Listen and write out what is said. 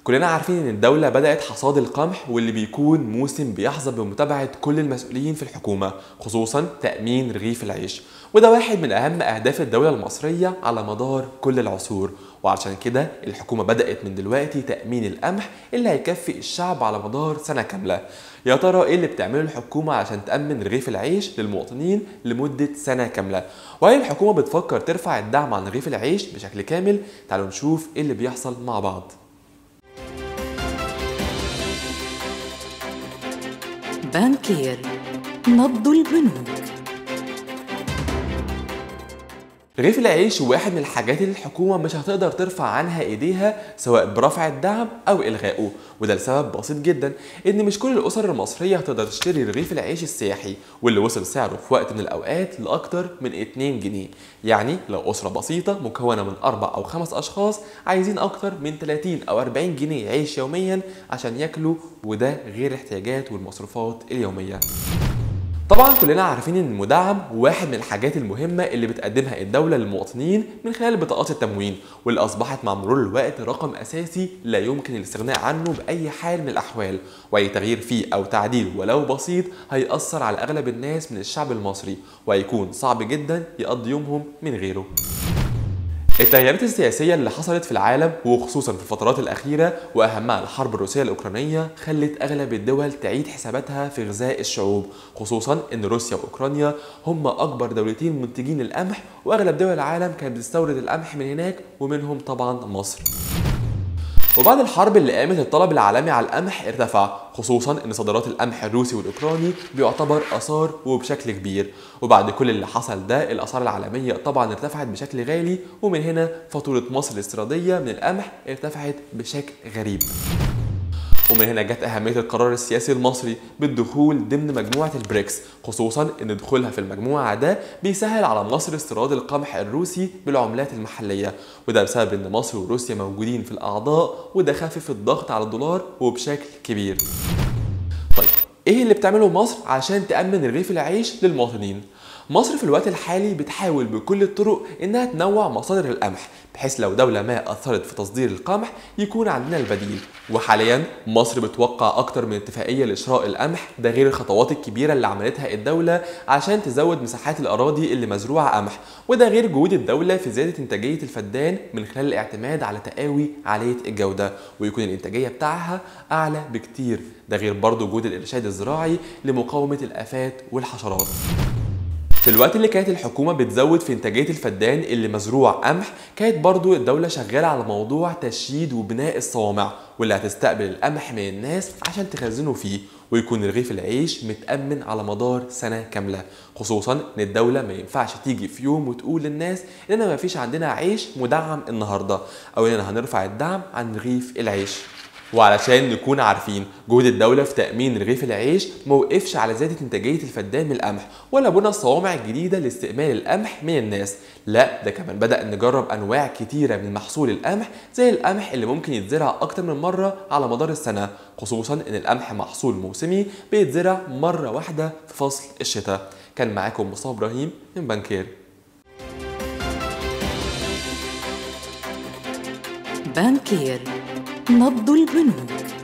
كلنا عارفين ان الدولة بدأت حصاد القمح واللي بيكون موسم بيحظى بمتابعة كل المسؤولين في الحكومة خصوصا تأمين رغيف العيش وده واحد من أهم أهداف الدولة المصرية على مدار كل العصور وعشان كده الحكومة بدأت من دلوقتي تأمين القمح اللي هيكفي الشعب على مدار سنة كاملة يا ترى ايه اللي بتعمله الحكومة عشان تأمن رغيف العيش للمواطنين لمدة سنة كاملة وهل الحكومة بتفكر ترفع الدعم عن رغيف العيش بشكل كامل تعالوا نشوف ايه اللي بيحصل مع بعض بانكير نبض البنوك رغيف العيش واحد من الحاجات اللي الحكومة مش هتقدر ترفع عنها ايديها سواء برفع الدعم او الغائه وده لسبب بسيط جدا ان مش كل الاسر المصرية هتقدر تشتري رغيف العيش السياحي واللي وصل سعره في وقت من الاوقات لاكتر من 2 جنيه يعني لو اسرة بسيطة مكونة من اربع او خمس اشخاص عايزين اكتر من 30 او 40 جنيه عيش يوميا عشان ياكلوا وده غير الاحتياجات والمصروفات اليومية طبعا كلنا عارفين ان المدعم واحد من الحاجات المهمه اللي بتقدمها الدوله للمواطنين من خلال بطاقات التموين واللي اصبحت مع مرور الوقت رقم اساسي لا يمكن الاستغناء عنه باي حال من الاحوال واي تغيير فيه او تعديل ولو بسيط هيأثر على اغلب الناس من الشعب المصري وهيكون صعب جدا يقضي يومهم من غيره التغييرات السياسية اللي حصلت في العالم وخصوصا في الفترات الأخيرة وأهمها الحرب الروسية الأوكرانية خلت أغلب الدول تعيد حساباتها في غذاء الشعوب خصوصا إن روسيا وأوكرانيا هم أكبر دولتين منتجين القمح وأغلب دول العالم كانت بتستورد القمح من هناك ومنهم طبعا مصر وبعد الحرب اللي قامت الطلب العالمي على القمح ارتفع خصوصا ان صادرات القمح الروسي والاوكراني بيعتبر اثار وبشكل كبير وبعد كل اللي حصل ده الاسعار العالميه طبعا ارتفعت بشكل غالي ومن هنا فاتوره مصر الاستيراديه من القمح ارتفعت بشكل غريب ومن هنا جت أهمية القرار السياسي المصري بالدخول ضمن مجموعة البريكس خصوصا إن دخولها في المجموعة ده بيسهل على مصر استيراد القمح الروسي بالعملات المحلية وده بسبب إن مصر وروسيا موجودين في الأعضاء وده خفف الضغط على الدولار وبشكل كبير طيب ايه اللي بتعمله مصر عشان تأمن رغيف العيش للمواطنين؟ مصر في الوقت الحالي بتحاول بكل الطرق انها تنوع مصادر القمح بحيث لو دولة ما أثرت في تصدير القمح يكون عندنا البديل وحاليا مصر بتوقع أكتر من اتفاقية لشراء القمح ده غير الخطوات الكبيرة اللي عملتها الدولة عشان تزود مساحات الأراضي اللي مزروعة قمح وده غير جهود الدولة في زيادة إنتاجية الفدان من خلال الاعتماد على تقاوي عالية الجودة ويكون الإنتاجية بتاعها أعلى بكتير ده غير برضه جهود الإرشاد الزراعي لمقاومة الآفات والحشرات في الوقت اللي كانت الحكومة بتزود في إنتاجية الفدان اللي مزروع قمح كانت برضو الدولة شغالة على موضوع تشييد وبناء الصوامع واللي هتستقبل القمح من الناس عشان تخزنه فيه ويكون رغيف العيش متأمن على مدار سنة كاملة خصوصا ان الدولة ما ينفعش تيجي في يوم وتقول للناس اننا ما فيش عندنا عيش مدعم النهاردة او اننا هنرفع الدعم عن رغيف العيش وعلشان نكون عارفين جهود الدولة في تأمين رغيف العيش موقفش على زيادة إنتاجية الفدان من القمح ولا بنى الصوامع الجديدة لاستقبال القمح من الناس لا ده كمان بدأ نجرب أنواع كتيرة من محصول القمح زي القمح اللي ممكن يتزرع أكتر من مرة على مدار السنة خصوصا إن القمح محصول موسمي بيتزرع مرة واحدة في فصل الشتاء كان معاكم مصطفى إبراهيم من بانكير بانكير نبض البنوك